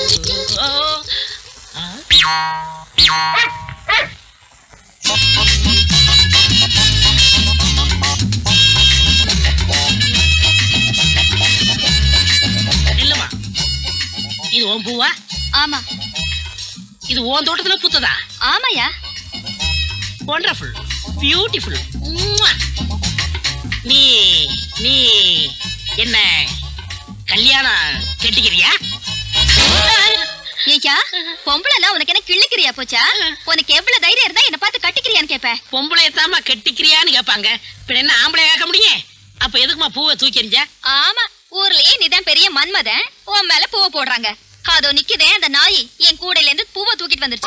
இல்லம்மா இது உன் பூவா ஆமா இது உன் தோட்டத்துல பூத்ததா ஆமாயா ஒண்டர்ஃபுல் பியூட்டிஃபுல் நீ நீ என்ன கல்யாணம் கட்டிக்கிறியா ஏய்யா பொம்பளைனா உனக்கு என்ன கிள்ளுக்கிறியா போச்சா உனக்கு எவ்வளவு தைரியம் இருந்தா என்ன பார்த்து கட்டிக்கிறியான்னு கேப்ப பொம்பளையத்தாமா கட்டிக்கிறியான்னு கேட்பாங்க பின்ன என்ன ஆம்பளை கேட்க முடியும் அப்ப எதுக்குமா பூவை தூக்கி எறிஞ்ச ஆமா ஊர்லயே நீதான் பெரிய மன்மதன் உன் மேல பூவை போடுறாங்க அதோ நிக்குதே அந்த நாய் என் கூடையில இருந்து பூவை தூக்கிட்டு வந்துருச்சு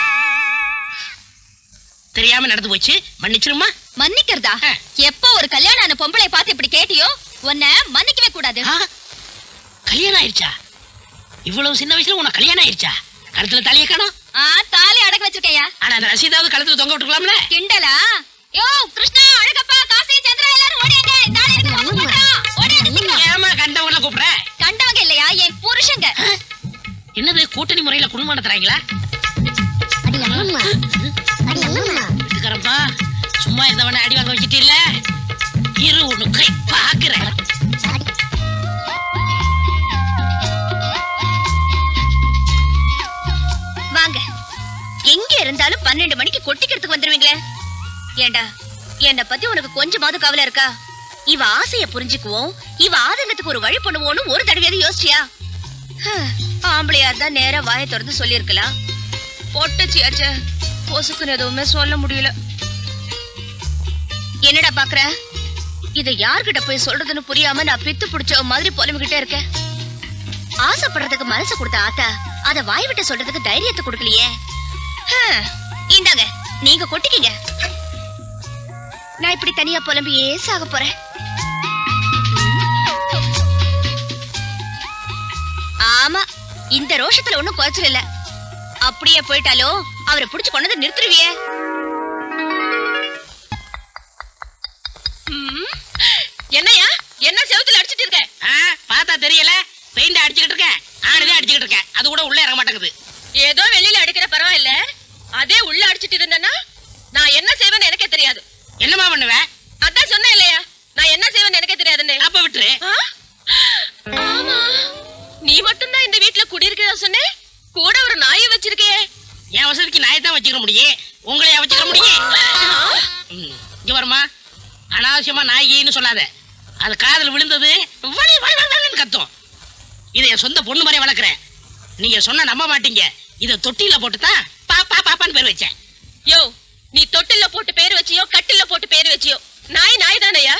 தெரியாம நடந்து போச்சு மன்னிச்சிருமா மன்னிக்கிறதா ஆ. எப்போ ஒரு கல்யாணம் ஆன பொம்பளை பார்த்து இப்படி கேட்டியோ உன்னை மன்னிக்கவே கூடாது ஆ, கல்யாணம் ஆயிடுச்சா இவ்வளவு சின்ன வயசுல உனக்கு கல்யாணம் ஆயிடுச்சா கழுத்துல தலைய காணோம் ஆ தாலி அடக்க வச்சிருக்கையா ஆனா அந்த ரசீதாவது கழுத்துல தொங்க விட்டுருக்கலாம்ல கிண்டலா யோ கிருஷ்ணா அழகப்பா காசி சந்திரா எல்லாரும் ஓடியாங்க தாலி எடுத்து வாங்க போறோம் ஓடியாங்க சீக்கிரம் ஏமா கண்டவங்கள கூப்பிடுற கண்டவங்க இல்லையா என் புருஷங்க என்னது கூட்டணி முறையில குடும்பம் நடத்துறாங்களா வீட்டுக்காரப்பா சும்மா இருந்தவன அடி வாங்க வச்சுட்டு இல்ல இரு ஒண்ணு கை பாக்குறேன் வாங்க எங்க இருந்தாலும் பன்னெண்டு மணிக்கு கொட்டிக்கிறதுக்கு வந்துருவீங்களே ஏண்டா என்ன பத்தி உனக்கு கொஞ்சமாவது கவலை இருக்கா இவ ஆசைய புரிஞ்சுக்குவோம் இவ ஆதங்கத்துக்கு ஒரு வழி பண்ணுவோம்னு ஒரு தடவையாவது யோசிச்சியா ஹம், ஆம்பளையா இருந்தா நேரா வாயை திறந்து சொல்லியிருக்கலாம் பொட்டச்சியாச்ச பொசுக்குன்னு எதுவுமே சொல்ல முடியல என்னடா பாக்குற இத யார்கிட்ட போய் சொல்றதுன்னு புரியாம நான் பித்து பிடிச்ச மாதிரி புலம்பிக்கிட்டே இருக்கேன் ஆசைப்படுறதுக்கு மனசு கொடுத்த ஆத்தா அத வாய் விட்டு சொல்றதுக்கு தைரியத்தை கொடுக்கலையே ஹம், இந்தாங்க நீங்க கொட்டிக்கிங்க நான் இப்படி தனியா புலம்பியே சாக போறேன் ஆமா இந்த ரோஷத்துல ஒண்ணும் குறைச்சல் இல்ல அப்படியே போயிட்டாலும் அவரை புடிச்சு கொண்டது நிறுத்துருவியே என்னையா என்ன செவுத்துல அடிச்சிட்டு இருக்க ஆ, பார்த்தா தெரியல பெயிண்ட் அடிச்சுக்கிட்டு இருக்கேன் ஆணுதான் அடிச்சுக்கிட்டு இருக்கேன் அது கூட உள்ள இறங்க மாட்டேங்குது ஏதோ வெளியில அடிக்கிற பரவாயில்ல அதே உள்ள அடிச்சிட்டு இருந்தேன்னா நான் என்ன செய்வேன்னு எனக்கே தெரியாது என்னமா பண்ணுவ அதான் சொன்னேன் இல்லையா நான் என்ன செய்வேன்னு எனக்கே தெரியாதுன்னு அப்ப விட்டுரு ஆ? ஆமா நீ மட்டும்தான் இந்த வீட்ல குடியிருக்கிறதா சொன்னே கூட ஒரு நாயை வச்சிருக்கே என் வசதிக்கு நாயை தான் வச்சுக்க முடியும் உங்களையா வச்சுக்க முடியும் ம், இங்க வருமா அனாவசியமா நாய்கின்னு சொல்லாத அது காதுல விழுந்தது வலி வலி வலி வலின்னு கத்தும் இதை என் சொந்த பொண்ணு மாதிரி வளர்க்குறேன் நீங்க சொன்னா நம்ப மாட்டீங்க இதை தொட்டியில போட்டு தான் பாப்பா பாப்பான்னு பேர் வச்சேன் யோ நீ தொட்டில்ல போட்டு பேர் வச்சியோ கட்டில்ல போட்டு பேர் வச்சியோ நாய் நாய் தானையா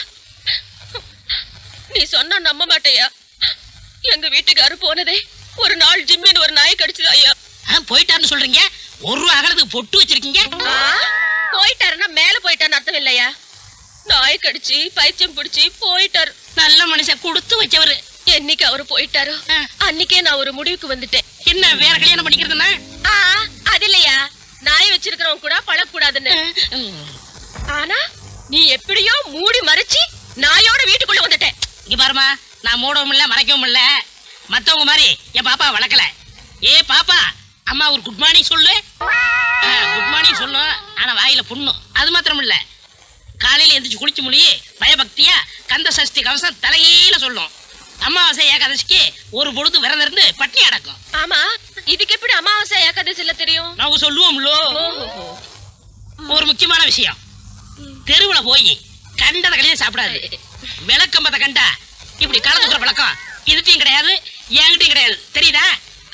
நீ சொன்னா நம்ப மாட்டேயா எங்க வீட்டுக்காரு போனதே ஒரு நாள் ஜிம்மின்னு ஒரு நாய் கடிச்சது ஐயா ஆ, போயிட்டாருன்னு சொல்றீங்க ஒரு ரூபா அகலத்துக்கு பொட்டு வச்சிருக்கீங்க ஆ, போயிட்டாருன்னா மேல போயிட்டான்னு அர்த்தம் இல்லையா நாய் கடிச்சு பைத்தியம் பிடிச்சு போயிட்டாரு நல்ல மனுஷன் கொடுத்து வச்சவரு என்னைக்கு அவரு போயிட்டாரோ ஆ. அன்னைக்கே நான் ஒரு முடிவுக்கு வந்துட்டேன் என்ன வேற கல்யாணம் பண்ணிக்கிறதுனா ஆ, அது இல்லையா நாய் வச்சிருக்கிறவங்க கூட பழக்கூடாதுன்னு ஆனா நீ எப்படியோ மூடி மறைச்சு நாயோட வீட்டுக்குள்ள வந்துட்டேன் இங்க பாருமா நான் மூடவும் இல்ல மறைக்கவும் இல்ல மத்தவங்க மாதிரி என் பாப்பா வளர்க்கல ஏ பாப்பா அம்மா ஒரு குட் மார்னிங் சொல்லு குட் மார்னிங் சொல்லும் ஆனா வாயில புண்ணும் அது மாத்திரம் இல்ல காலையில எந்திரிச்சு குளிச்சு மொழி பயபக்தியா கந்த சஷ்டி கவசம் தலையில சொல்லும் அமாவாசை ஏகாதசிக்கு ஒரு பொழுது விரதம் இருந்து பட்னி அடக்கும் ஆமா இதுக்கு எப்படி அமாவாசை ஏகாதசில தெரியும் நாங்க சொல்லுவோம்லோ ஓஹோஹோ. ஒரு முக்கியமான விஷயம் தெருவுல போய் கண்டத கலையே சாப்பிடாது விளக்கம்பத்தை கண்டா இப்படி கலந்துக்கிற பழக்கம் இதுட்டையும் கிடையாது என்கிட்டயும் கிடையாது தெரியுதா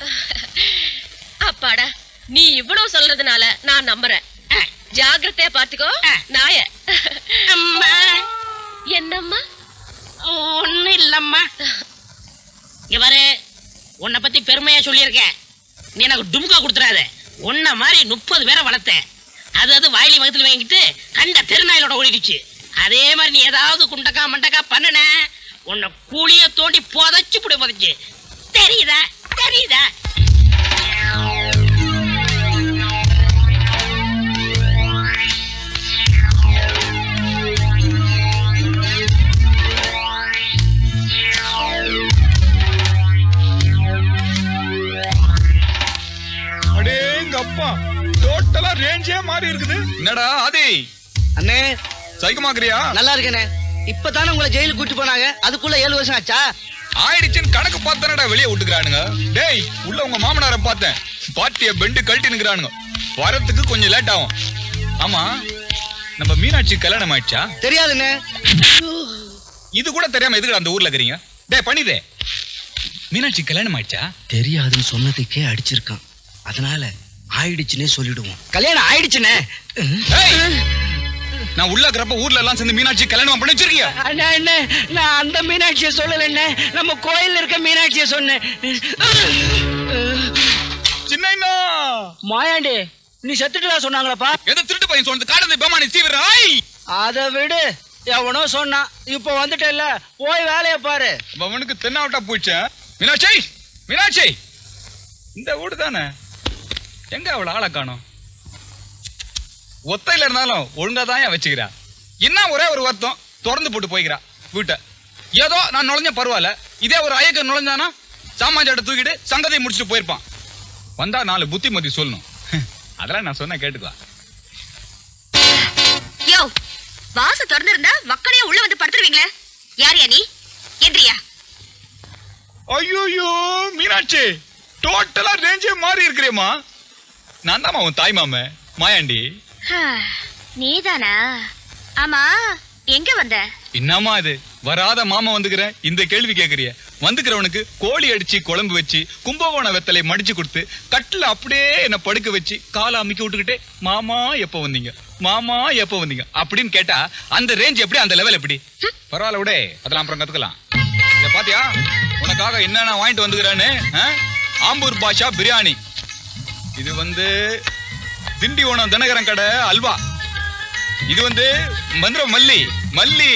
அப்பாடா நீ இவ்வளவு சொல்றதுனால நான் நம்புறேன் ஆ, ஜாகிரதையா பாத்துக்கோ ஆ. நாய அம்மா என்னம்மா ஒண்ணும் இல்லம்மா இங்க பாரு உன்னை பத்தி பெருமையா சொல்லியிருக்கேன் நீ எனக்கு டும்கா கொடுத்துறாத உன்ன மாதிரி முப்பது பேரை வளர்த்தேன் அது அது வாயிலி வகுத்துல வாங்கிட்டு கண்ட தெருநாயிலோட ஓடிடுச்சு அதே மாதிரி நீ ஏதாவது குண்டக்கா மண்டக்கா பண்ணுன உன்னை கூலிய தோண்டி புதைச்சு புடி புதைச்சு தெரியுதா தெரியுதா எங்க அப்பா டோட்டலா ரேஞ்சே மாறி இருக்குது என்னடா ஆதி அண்ணே சைக்கமாக்குறியா நல்லா இருக்கேனே இப்பதானே உங்களை ஜெயிலுக்கு கூட்டி போனாங்க அதுக்குள்ள ஏழு வருஷம் ஆச்சா ஆயிடுச்சுன்னு கணக்கு பார்த்தானடா வெளியே விட்டுக்கிறானுங்க டேய் உள்ள உங்க மாமனாரை பார்த்தேன் பாட்டிய பெண்டு கழட்டி நிக்கிறானுங்க வரத்துக்கு கொஞ்சம் லேட் ஆகும் ஆமா நம்ம மீனாட்சி கல்யாணம் ஆயிடுச்சா தெரியாதுண்ணே இது கூட தெரியாம எதுக்கு அந்த ஊர்ல இருக்கிறீங்க டேய் பண்ணிதே மீனாட்சி கல்யாணம் ஆயிடுச்சா தெரியாதுன்னு சொன்னதுக்கே அடிச்சிருக்கான் அதனால ஆயிடுச்சுன்னே சொல்லிடுவோம் கல்யாணம் ஆயிடுச்சுண்ணே ஏய்! நான் உள்ள இருக்கிறப்ப ஊர்ல எல்லாம் சேர்ந்து மீனாட்சி கல்யாணம் பண்ணி வச்சிருக்கீங்க அண்ணா என்ன நான் அந்த மீனாட்சியை சொல்லல நம்ம கோயில்ல இருக்க மீனாட்சியை சொன்னேன் சின்ன மாயாண்டி நீ செத்துட்டுதான் சொன்னாங்களப்பா எதை திருட்டு பையன் சொன்னது காலத்தை பேமானி சீவிராய் அதை விடு எவனோ சொன்னான் இப்போ வந்துட்டேல்ல போய் வேலையை பாரு அவனுக்கு தென்னாவட்டா போயிடுச்சேன் மீனாட்சி மீனாட்சி இந்த வீடு தானே எங்க அவள ஆளை காணோம் ஒத்தையில இருந்தாலும் ஒழுங்கா தான் ஏன் வச்சுக்கிறா என்ன ஒரே ஒரு வருத்தம் திறந்து போட்டு போய்க்கிறா வீட்டை ஏதோ நான் நுழைஞ்ச பரவாயில்ல இதே ஒரு ஐயக்க நுழைஞ்சானா சாமான்சாட்டை தூக்கிட்டு சங்கதியை முடிச்சுட்டு போயிருப்பான் வந்தா நாலு புத்திமதி சொல்லணும் அதெல்லாம் நான் சொன்ன கேட்டுக்குவா யோ வாச திறந்து இருந்தா மக்களையே உள்ள வந்து படுத்துருவீங்களே யார் யா நீ எந்திரியா ஐயோயோ மீனாட்சி டோட்டலா ரேஞ்சே மாறி இருக்கிறேம்மா நான் தான் உன் தாய் மாம மாயாண்டி நீதானா ஆமா எங்க வந்த என்னம்மா இது வராத மாமா வந்துக்கிறேன் இந்த கேள்வி கேக்குறிய வந்துக்கிறவனுக்கு கோழி அடிச்சு குழம்பு வச்சு கும்பகோண வெத்தலை மடிச்சு கொடுத்து கட்டில அப்படியே என்ன படுக்க வச்சு காலை அமுக்கி விட்டுக்கிட்டே மாமா எப்ப வந்தீங்க மாமா எப்ப வந்தீங்க அப்படின்னு கேட்டா அந்த ரேஞ்ச் எப்படி அந்த லெவல் எப்படி பரவாயில்ல விடே அதெல்லாம் அப்புறம் கத்துக்கலாம் இத பாத்தியா உனக்காக என்னென்ன வாங்கிட்டு வந்துக்கிறேன்னு ஆ? ஆம்பூர் பாஷா பிரியாணி இது வந்து திண்டிவனம் தினகரன் கடை அல்வா இது வந்து மதுரை மல்லி மல்லி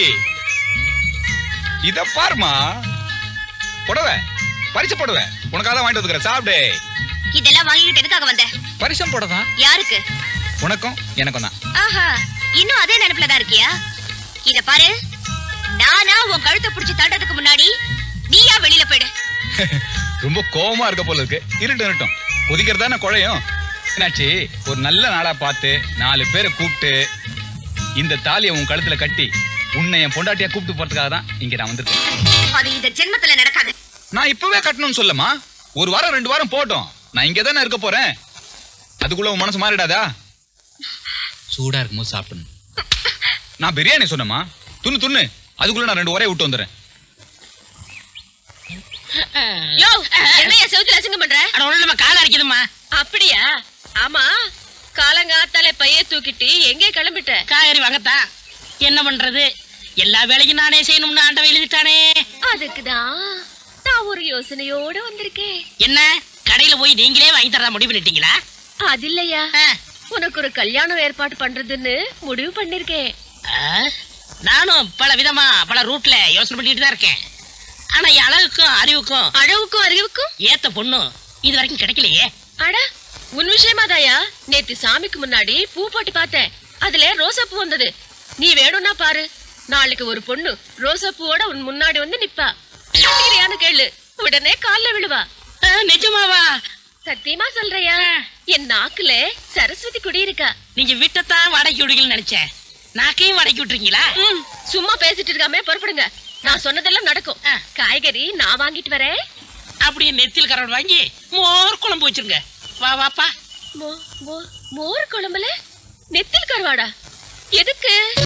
இத பாருமா புடவை பரிசு புடவை உனக்காக தான் வாங்கிட்டு வந்துக்கிறேன் சாப்பிடு இதெல்லாம் வாங்கிட்டு எதுக்காக வந்த பரிசம் புடவை தான் யாருக்கு உனக்கும் எனக்கும் தான் ஆஹா இன்னும் அதே நினைப்புல தான் இருக்கியா இத பாரு நானா உன் கழுத்தை புடிச்சு தள்ளுறதுக்கு முன்னாடி நீயா வெளியில போயிடு ரொம்ப கோவமா இருக்க போல இருக்கு இருட்டும் இருட்டும் கொதிக்கிறது தானே குழையும் என்னாச்சு ஒரு நல்ல நாளா பார்த்து நாலு பேரை கூப்பிட்டு இந்த தாலியை உன் கழுத்துல கட்டி உன்னை என் பொண்டாட்டியா கூப்பிட்டு போறதுக்காக தான் இங்க நான் வந்திருக்கேன் அது இந்த ஜென்மத்துல நடக்காது நான் இப்பவே கட்டணும்னு சொல்லமா ஒரு வாரம் ரெண்டு வாரம் போட்டோம் நான் இங்க தானே இருக்க போறேன் அதுக்குள்ள உன் மனசு மாறிடாதா சூடா இருக்கும்போது சாப்பிடணும் நான் பிரியாணி சொன்னமா துண்ணு துண்ணு அதுக்குள்ள நான் ரெண்டு ஒரே விட்டு வந்துடுறேன் யோ என்னைய செவுத்துல அசிங்கம் பண்ற அட ஒண்ணு நம்ம கால அடிக்குதுமா அப்படியா ஆமா காலங்காத்தால பைய தூக்கிட்டு எங்கே கிளம்பிட்ட காய்கறி வாங்கத்தான் என்ன பண்றது எல்லா வேலையும் நானே செய்யணும்னு ஆண்டவன் எழுதிட்டானே அதுக்குதான் நான் ஒரு யோசனையோட வந்திருக்கேன் என்ன கடையில போய் நீங்களே வாங்கி தரதா முடிவு பண்ணிட்டீங்களா அது இல்லையா ஆ, உனக்கு ஒரு கல்யாணம் ஏற்பாடு பண்றதுன்னு முடிவு பண்ணிருக்கேன் ஆ, நானும் பல விதமா பல ரூட்ல யோசனை பண்ணிட்டு தான் இருக்கேன் ஆனா என் அழகுக்கும் அறிவுக்கும் அழகுக்கும் அறிவுக்கும் ஏத்த பொண்ணும் இது வரைக்கும் கிடைக்கலையே அட உன் விஷயமாதாயா நேத்து சாமிக்கு முன்னாடி பூ போட்டு பார்த்தேன் அதுல ரோசா பூ வந்தது நீ வேணும்னா பாரு நாளைக்கு ஒரு பொண்ணு ரோசா பூவோட உன் முன்னாடி வந்து நிப்பா கட்டிக்கிறியான்னு கேளு உடனே கால்ல விழுவா ஆ, நிஜமாவா சத்தியமா சொல்றியா என் நாக்குல சரஸ்வதி குடியிருக்கா நீங்க வீட்டைத்தான் வாடகைக்கு விடுவீங்கன்னு நினைச்சேன் நாக்கையும் வாடகைக்கு விட்டுருக்கீங்களா ம், சும்மா பேசிட்டு இருக்காம புறப்படுங்க நான் சொன்னதெல்லாம் நடக்கும் ஆ. காய்கறி நான் வாங்கிட்டு வரேன் அப்படியே நெத்தில் கரவன் வாங்கி மோர் குழம்பு வச்சிருங்க வா வாப்பா மோ- மோ- மோர் குழம்புல நெத்தில் கருவாடா எதுக்கு